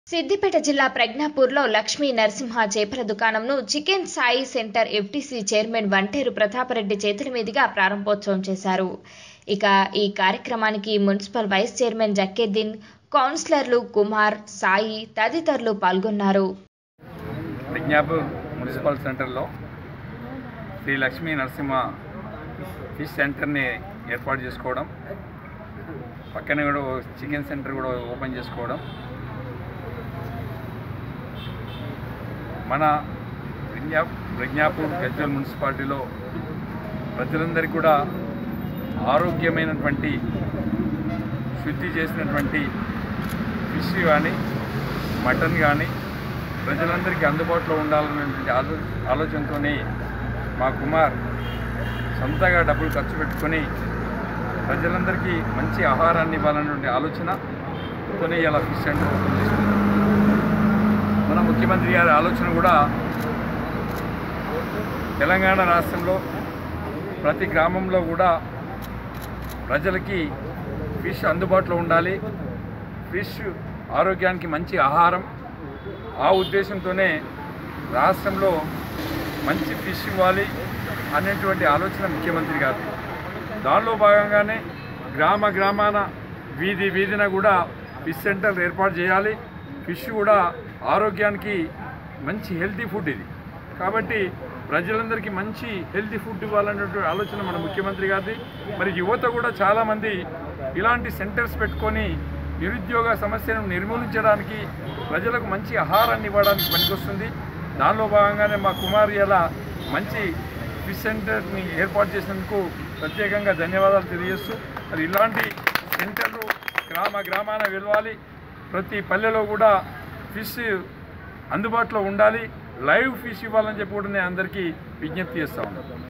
సిద్దిపేట జిల్లా ప్రజ్ఞాపూర్లో లక్ష్మీ నరసింహ చేపల దుకాణంను chicken Sai centre FTC chairman Vanteru Prathapreddy చేతుల మీదుగా ప్రారంభోత్సవం చేశారు ఇక ఈ కార్యక్రమానికి మున్సిపల్ వైస్ చైర్మన్ జక్కెద్దీన్ కౌన్సిలర్లు కుమార్ సాయి తదితరులు పాల్గొన్నారు ప్రజ్ఞాపూర్ మున్సిపల్ సెంటర్లో శ్రీ లక్ష్మీ నరసింహ ఫిష్ సెంటర్ని ఏర్పాటు చేసుకోవడం పక్కనే కూడా ఓ చికెన్ సెంటర్ కూడా ఓపెన్ చేసుకోవడం మన ప్రజ్ఞా ప్రజ్ఞాపూర్ గజ్వల్ మున్సిపాలిటీలో ప్రజలందరికీ కూడా ఆరోగ్యమైనటువంటి శుద్ధి చేసినటువంటి ఫిష్ కానీ మటన్ కానీ ప్రజలందరికీ అందుబాటులో ఉండాలనేటువంటి ఆలో ఆలోచనతోనే మా కుమార్ సొంతగా డబ్బులు ఖర్చు పెట్టుకొని ప్రజలందరికీ మంచి ఆహారాన్ని ఇవ్వాలనేటువంటి ఆలోచనతోనే ఇలా ఫిష్ సెంటర్ ఓపెన్ చేసుకున్నాం మన ముఖ్యమంత్రి గారి ఆలోచన కూడా తెలంగాణ రాష్ట్రంలో ప్రతి గ్రామంలో కూడా ప్రజలకి ఫిష్ అందుబాటులో ఉండాలి ఫిష్ ఆరోగ్యానికి మంచి ఆహారం ఆ ఉద్దేశంతోనే రాష్ట్రంలో మంచి ఫిష్ ఇవ్వాలి అనేటువంటి ఆలోచన ముఖ్యమంత్రి గారు దానిలో భాగంగానే గ్రామ గ్రామాన వీధి వీధిన కూడా ఫిష్ సెంటర్ ఏర్పాటు చేయాలి ఫిష్ కూడా ఆరోగ్యానికి మంచి హెల్తీ ఫుడ్ ఇది కాబట్టి ప్రజలందరికీ మంచి హెల్తీ ఫుడ్ ఇవ్వాలనేటువంటి ఆలోచన మన ముఖ్యమంత్రి గారిది మరి యువత కూడా చాలామంది ఇలాంటి సెంటర్స్ పెట్టుకొని నిరుద్యోగ సమస్యను నిర్మూలించడానికి ప్రజలకు మంచి ఆహారాన్ని ఇవ్వడానికి పనికొస్తుంది దానిలో భాగంగానే మా కుమార్ ఇలా మంచి ఫిష్ సెంటర్ని ఏర్పాటు చేసినందుకు ప్రత్యేకంగా ధన్యవాదాలు తెలియజేస్తూ మరి ఇలాంటి సెంటర్లు గ్రామ గ్రామాన వెళ్ళాలి ప్రతి పల్లెలో కూడా ఫిష్ అందుబాటులో ఉండాలి లైవ్ ఫిష్ ఇవ్వాలని చెప్పి కూడా నేను అందరికీ విజ్ఞప్తి చేస్తా ఉన్నాను